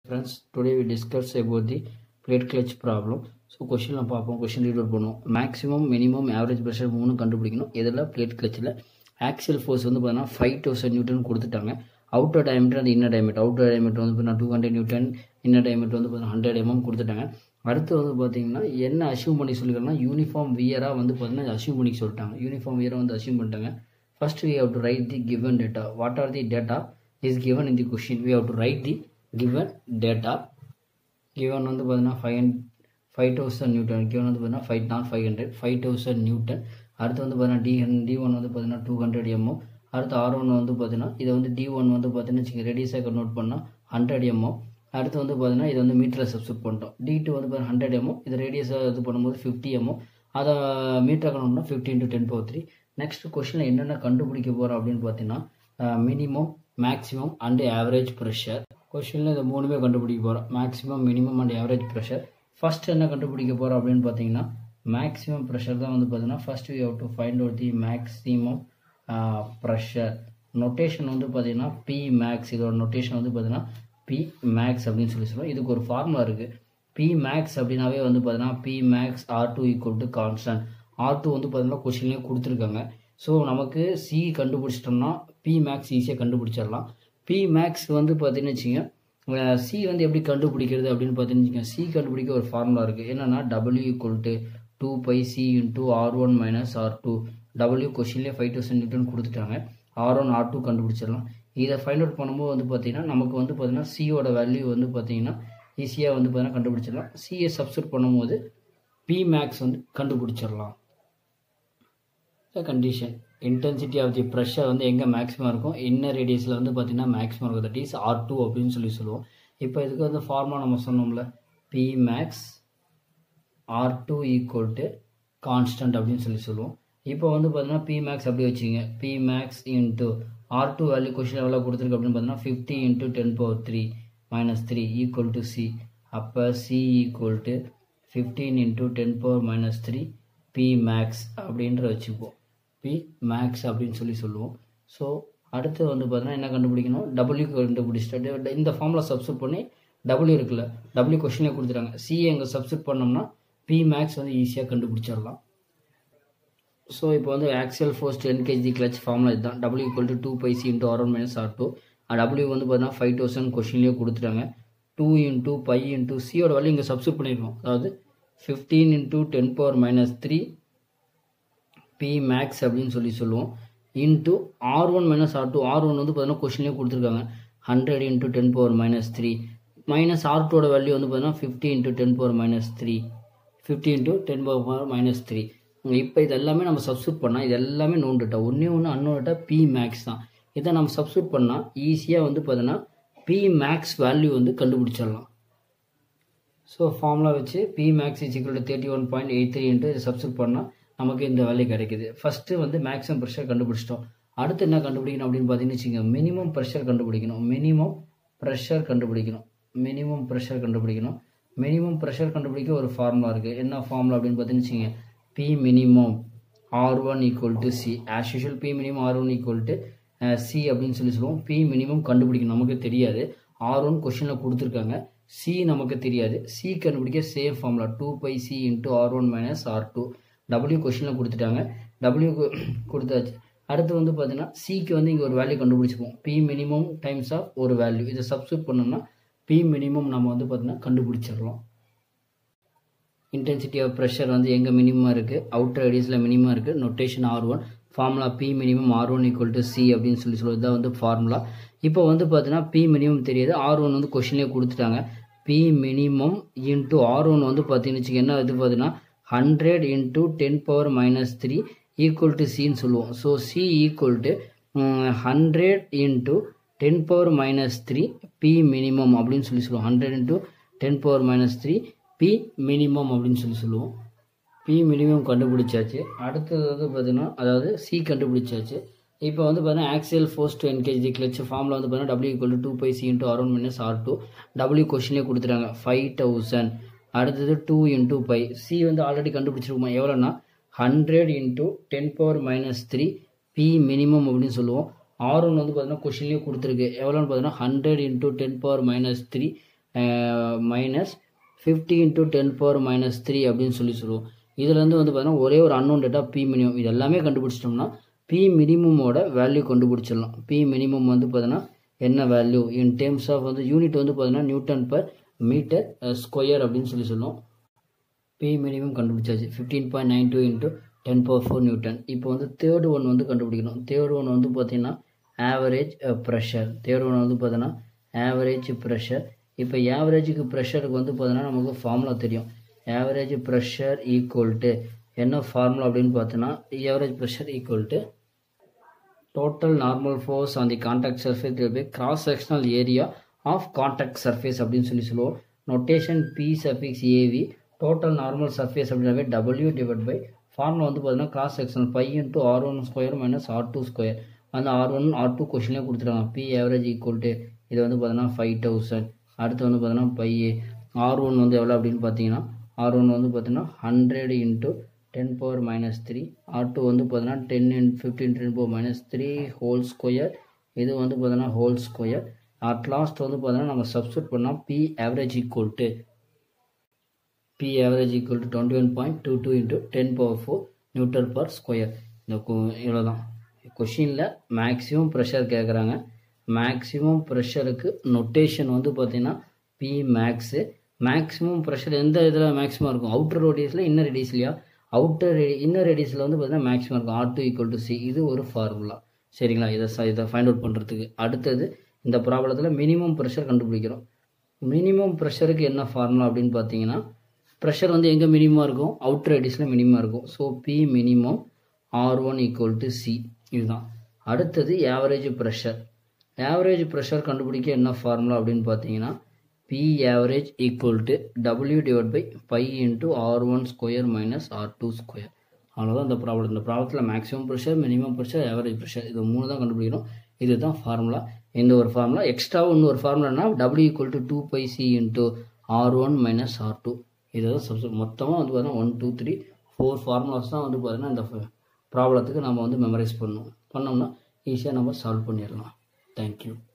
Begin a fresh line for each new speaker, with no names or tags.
friends today we discuss about the plate clutch problem so கொஷினில் பார்ப்போம் question read out பண்ணுவோம் maximum minimum average pressure மூணு கண்டுபிடிக்கணும் இதில் பிளேட் கிளச்சில் ஆக்சியல் ஃபோர்ஸ் வந்து பார்த்தீங்கன்னா ஃபைவ் தௌசண்ட் நியூட்டன் கொடுத்துட்டாங்க அவுட்டர் டயமீட்டர் அந்த இன்னர் டயமீட்டர் அவுட்டர் டயமீட்டர் வந்து பார்த்தீங்கன்னா two hundred newton inner diameter வந்து பார்த்தீங்கன்னா ஹண்ட்ரட் எம்எம் கொடுத்துட்டாங்க அடுத்து வந்து பார்த்தீங்கன்னா என்ன அசியூம் பண்ணி சொல்லிக்கிறோம்னா யூனிஃபார்ம் வியராக வந்து பார்த்தீங்கன்னா அசியூம் பண்ணி சொல்லிட்டாங்க யூனிஃபார்ம் வியரை வந்து அசியூம் பண்ணிட்டாங்க first we have to write the given data what are the data is given in the question we have to write the given data given வந்து பார்த்தீங்கன்னா five five thousand newton given வந்து பார்த்தீங்கன்னா five not five hundred five thousand newton அடுத்து வந்து பார்த்தீங்கன்னா D D one வந்து பார்த்தீங்கன்னா two hundred mm அடுத்து ஆர் ஒன் வந்து பார்த்தீங்கன்னா இதை வந்து டி ஒன் வந்து பார்த்தீங்கன்னா வச்சுங்க ரெடியூஸாக கன்வெர்ட் பண்ணால் ஹண்ட்ரட் எம்ஓ அடுத்து வந்து பார்த்தீங்கன்னா இது வந்து மீட்டரில் சப்ஸ்டியூட் பண்ணிட்டோம் டி டூ வந்து பார்த்தீங்கன்னா ஹண்ட்ரட் எம்ஓ இது ரேடியஸாக இது பண்ணும்போது ஃபிஃப்டி எம்ஓ அதை மீட்டர் கணக்குனா fifty into ten power three next கொஷனில் என்னென்ன கண்டுபிடிக்க போகிறோம் அப்படின்னு பார்த்தீங்கன்னா minimum maximum and average pressure கொஷனில் இந்த மூணுமே கண்டுபிடிக்க போகிறோம் maximum minimum and average pressure first என்ன கண்டுபிடிக்க போகிறோம் அப்படின்னு பார்த்தீங்கன்னா மேக்ஸிமம் ப்ரெஷர் தான் வந்து பார்த்தீங்கன்னா first you have to find out the maximum pressure notation வந்து பார்த்தீங்கன்னா பி மேக்ஸ் இதோட நொட்டேஷன் வந்து பார்த்தீங்கன்னா பி மேக்ஸ் அப்படின்னு சொல்லி சொல்லுவோம் இதுக்கு ஒரு ஃபார்முலா இருக்குது பி மேக்ஸ் அப்படின்னாவே வந்து பார்த்தீங்கன்னா P max R two equal to constant R two வந்து பார்த்தீங்கன்னா கொஷின்லேயே கொடுத்துருக்காங்க ஸோ நமக்கு சி கண்டுபிடிச்சிட்டோம்னா பி மேக்ஸ் ஈஸியாக கண்டுபிடிச்சிடலாம் பி மேக்ஸ் வந்து பார்த்தீங்கன்னு வச்சுங்க சி வந்து எப்படி கண்டுபிடிக்கிறது அப்படின்னு பார்த்தீங்கன்னு வச்சுக்கோங்க சி கண்டுபிடிக்க ஒரு ஃபார்முலா இருக்குது என்னென்னா W equal to two pi C into R one minus R two W கொஷின்லேயே ஃபைவ் தௌசண்ட் நியூட்டன் கொடுத்துட்டாங்க ஆர் ஒன் ஆர் டூ கண்டுபிடிச்சிடலாம் இதை ஃபைண்ட் அவுட் பண்ணும்போது வந்து பார்த்தீங்கன்னா நமக்கு வந்து பார்த்தீங்கன்னா சியோட வேல்யூ வந்து பார்த்தீங்கன்னா ஈஸியாக வந்து பார்த்தீங்கன்னா கண்டுபிடிச்சிடலாம் சிஏ சப்ஸ்டியூட் பண்ணும்போது பி மேக்ஸ் வந்து கண்டுபிடிச்சிடலாம் condition intensity of the pressure வந்து எங்கே மேக்ஸிமம் இருக்கும் இன்னர் ரேடியஸில் வந்து பார்த்தீங்கன்னா மேக்ஸிமம் இருக்கும் தட் இஸ் ஆர் டூ அப்படின்னு சொல்லி சொல்லுவோம் இப்போ இதுக்கு வந்து ஃபார்மா நம்ம சொன்னோம்ல P max R two equal to constant அப்படின்னு சொல்லி சொல்லுவோம் இப்போ வந்து பார்த்தீங்கன்னா பி மேக்ஸ் அப்படி வச்சுங்க P max into R two value question எவ்வளோ கொடுத்துருக்கு அப்படின்னு பார்த்தீங்கன்னா fifty into ten power three minus three equal to C அப்போ C equal to fifteen into ten power minus three P max அப்படின்ற வச்சுப்போம் பி மேக்ஸ் அப்படின்னு சொல்லி சொல்லுவோம் ஸோ அடுத்து வந்து பார்த்தீங்கன்னா என்ன கண்டுபிடிக்கணும் டபிள்யூ கண்டுபிடிச்சிட்டு இந்த ஃபார்மில் சப்ஸ்டியூட் பண்ணி டபிள்யூ இருக்குல்ல டபிள்யூ கொஷினே கொடுத்துட்டாங்க சி எங்கே சப்ஸ்டியூட் பண்ணோம்னா பி மேக்ஸ் வந்து ஈஸியாக கண்டுபிடிச்சிடலாம் ஸோ இப்போ வந்து axial force ten KG clutch formula இதுதான் W equal to two pi C into R one minus R two W வந்து பார்த்தீங்கன்னா ஃபைவ் தௌசண்ட் கொஷின்லேயே கொடுத்துட்டாங்க டூ இன்ட்டு பை இன்ட்டு சியோட வேல்யூ இங்கே சப்ஸ்டியூட் பண்ணியிருக்கோம் அதாவது fifteen into ten power minus three P max அப்படின்னு சொல்லி சொல்லுவோம் into R one minus R two R one வந்து பார்த்தீங்கன்னா கொஷின்லேயே கொடுத்துருக்காங்க hundred into ten power minus three minus R டூட வேல்யூ வந்து பார்த்தீங்கன்னா fifty into ten power minus three fifty into ten power minus three இப்போ இது எல்லாமே நம்ம சப்ஸ்டியூட் பண்ணால் இது எல்லாமே நோண்டுட்டா ஒன்றே ஒன்று அன்னோடட்டா பி மேக்ஸ் தான் இதை நம்ம சப்ஸ்டியூட் பண்ணால் ஈஸியாக வந்து பார்த்தீங்கன்னா பி மேக்ஸ் வேல்யூ வந்து கண்டுபிடிச்சிடலாம் ஸோ ஃபார்முலா வச்சு P max is equal to thirty one point eight three into இதை சப்ஸ்டியூட் பண்ணால் நமக்கு இந்த வேல்யூ கிடைக்குது ஃபஸ்ட்டு வந்து மேக்ஸிமம் ப்ரெஷர் கண்டுபிடிச்சிட்டோம் அடுத்து என்ன கண்டுபிடிக்கணும் அப்படின்னு பார்த்தீங்கன்னு வச்சுக்கோங்க மினிமம் ப்ரெஷர் கண்டுபிடிக்கணும் மினிமம் ப்ரெஷர் கண்டுபிடிக்கணும் மினிமம் ப்ரெஷர் கண்டுபிடிக்கணும் மினிமம் ப்ரெஷர் கண்டுபிடிக்க ஒரு ஃபார்முலா இருக்குது என்ன ஃபார்முலா அப்படின்னு பார்த்தீங்கன்னு வச்சுங்க P minimum R one equal to C as usual P minimum R one equal to C அப்படின்னு சொல்லி சொல்லுவோம் பி மினிமம் கண்டுபிடிக்கணும் நமக்கு தெரியாது ஆர் ஒன் கொஷினில் கொடுத்துருக்காங்க சி நமக்கு தெரியாது சி கண்டுபிடிக்க same formula two pi C into R one minus R two W கொஷினில் கொடுத்துட்டாங்க டபிள்யூ கொடுத்தாச்சு அடுத்து வந்து பார்த்தீங்கன்னா சிக்கு வந்து இங்கே ஒரு வேல்யூ கண்டுபிடிச்சிப்போம் பி மினிமம் டைம்ஸ் ஆஃப் ஒரு வேல்யூ இதை சப்ஸ்டியூட் பண்ணோம்னா பி மினிமம் நம்ம வந்து பார்த்தீங்கன்னா கண்டுபிடிச்சிடலாம் இன்டென்சிட்டி ஆஃப் ப்ரெஷர் வந்து எங்கே மினிமம் இருக்குது அவுட்டர் ரேடியஸில் மினிமம் இருக்குது notation R one formula P minimum R one equal to C அப்படின்னு சொல்லி சொல்லுவது தான் வந்து ஃபார்முலா இப்போ வந்து பார்த்தீங்கன்னா பி மினிமம் தெரியாது ஆர் ஒன் வந்து கொஷின்லேயே கொடுத்துட்டாங்க P minimum into R one வந்து பார்த்தீங்கன்னு வச்சுக்க என்ன இது பார்த்தீங்கன்னா hundred into ten power minus three equal to சின்னு சொல்லுவோம் so C equal to hundred into ten power minus three P minimum அப்படின்னு சொல்லி சொல்லுவோம் hundred into ten power minus three P minimum அப்படின்னு சொல்லி சொல்லுவோம் பி மினிமம் கண்டுபிடிச்சாச்சு அடுத்தது வந்து பார்த்தீங்கன்னா அதாவது சி கண்டுபிடிச்சாச்சு இப்போ வந்து பார்த்தீங்கன்னா axial force to engage the clutch ஃபார்மில் வந்து பார்த்தீங்கன்னா W equal to pi C into R one minus R two W கொஷினே கொடுத்துட்டாங்க ஃபைவ் தௌசண்ட் அடுத்தது டூ இன்டூ பை சி வந்து ஆல்ரெடி கண்டுபிடிச்சிருக்கோமா எவ்வளோன்னா hundred into ten power minus three P minimum அப்படின்னு சொல்லுவோம் ஆர் ஒன் வந்து பார்த்தீங்கன்னா கொஷின்லேயே கொடுத்துருக்கு எவ்வளோன்னு பார்த்தீங்கன்னா hundred into ten power minus three minus fifty into ten power minus three அப்படின்னு சொல்லி சொல்லுவோம் இதுலேருந்து வந்து பார்த்தீங்கன்னா ஒரே ஒரு அன்னோன் டேட்டா பி மினிமம் இது எல்லாமே கண்டுபிடிச்சிட்டோம்னா பி மினிமமோட வேல்யூ கண்டுபிடிச்சிடலாம் பி மினிமம் வந்து பார்த்தீங்கன்னா என்ன வேல்யூ இன் டேர்ம்ஸ் ஆஃப் வந்து யூனிட் வந்து பார்த்தீங்கன்னா நியூட்டன் பர் மீட்டர் ஸ்கொயர் அப்படின்னு சொல்லி சொல்லுவோம் பி மினிமம் கண்டுபிடிச்சாச்சு fifteen point nine two into ten power four newton இப்போ வந்து தேர்ட் ஒன் வந்து கண்டுபிடிக்கணும் தேர்ட் ஒன் வந்து பார்த்தீங்கன்னா ஆவரேஜ் ப்ரெஷர் தேர்ட் ஒன் வந்து பார்த்தீங்கன்னா ஆவரேஜ் ப்ரெஷர் இப்போ ஆவரேஜுக்கு ப்ரெஷருக்கு வந்து பார்த்தீங்கன்னா நமக்கு ஃபார்முலா தெரியும் ஆவரேஜ் ப்ரெஷர் ஈக்குவல் டு என்ன ஃபார்முலா அப்படின்னு பார்த்தோன்னா average pressure equal to total normal force on the contact surface by cross sectional area of contact surface அப்படின்னு சொல்லி சொல்லுவோம் notation P suffix AV total normal surface அப்படின்னாவே W divide by formula வந்து பார்த்தீங்கன்னா cross sectional pi into R one square minus R two square அந்த R one R two கொஷின்லேயே கொடுத்துருக்காங்க P average equal to இது வந்து பார்த்தீங்கன்னா ஃபைவ் தௌசண்ட் அடுத்து வந்து பார்த்தீங்கன்னா பை ஆர் ஒன் வந்து எவ்வளோ அப்படின்னு பார்த்தீங்கன்னா ஆர் ஒன் வந்து பார்த்தீங்கன்னா hundred into ten power minus three R two வந்து பார்த்தீங்கன்னா ten in fifteen ten power minus three whole square இது வந்து பார்த்தீங்கன்னா ஹோல் ஸ்கொயர் அட் லாஸ்ட் வந்து பார்த்தீங்கன்னா நம்ம சப்ஸ்டியூட் பண்ணால் P average equal to P average equal to twenty one point two two into ten power four newton per square இந்த இவ்வளோ தான் கொஷினில் மேக்ஸிமம் ப்ரெஷர் கேட்குறாங்க மேக்ஸிமம் ப்ரெஷருக்கு நொட்டேஷன் வந்து பார்த்தீங்கன்னா பி மேக்ஸு மேக்ஸிமம் ப்ரெஷர் எந்த இதில் மேக்ஸிமம் இருக்கும் அவுட்டர் ரேடியஸில் இன்னர் ரேடியஸ்லையா அவுட்டர் இன்னர் ரேடியஸில் வந்து பார்த்தீங்கன்னா மேக்ஸிமம் இருக்கும் R two equal to C இது ஒரு ஃபார்முலா சரிங்களா இதை ச இதை ஃபைண்ட் அவுட் பண்ணுறதுக்கு அடுத்தது இந்த ப்ராப்ளத்தில் மினிமம் ப்ரெஷர் கண்டுபிடிக்கிறோம் மினிமம் ப்ரெஷருக்கு என்ன ஃபார்முலா அப்படின்னு பார்த்தீங்கன்னா ப்ரெஷர் வந்து எங்கே மினிமமாக இருக்கும் அவுட்டர் ரேடியஸில் மினிமமாக இருக்கும் so P minimum R one equal to C இதுதான் அடுத்தது ஆவரேஜ் ப்ரெஷர் ஆவரேஜ் ப்ரெஷர் கண்டுபிடிக்க என்ன ஃபார்முலா அப்படின்னு பார்த்தீங்கன்னா P average equal to W divide by pi into R one square minus R two square அவ்வளோதான் இந்த ப்ராப்ளம் இந்த ப்ராப்ளத்தில் maximum pressure minimum pressure average pressure இது மூணு தான் கண்டுபிடிக்கணும் இதுதான் ஃபார்முலா இந்த ஒரு ஃபார்முலா எக்ஸ்ட்ராவும் இன்னொரு ஃபார்முலானா W equal to two pi C into R one minus R two இதுதான் சப்ஸ் மொத்தமாக வந்து பார்த்தீங்கன்னா one two three four formulas தான் வந்து பார்த்தீங்கன்னா இந்த ப்ராப்ளத்துக்கு நம்ம வந்து மெமரைஸ் பண்ணணும் பண்ணோம்னா ஈஸியாக நம்ம சால்வ் பண்ணிடலாம் தேங்க்யூ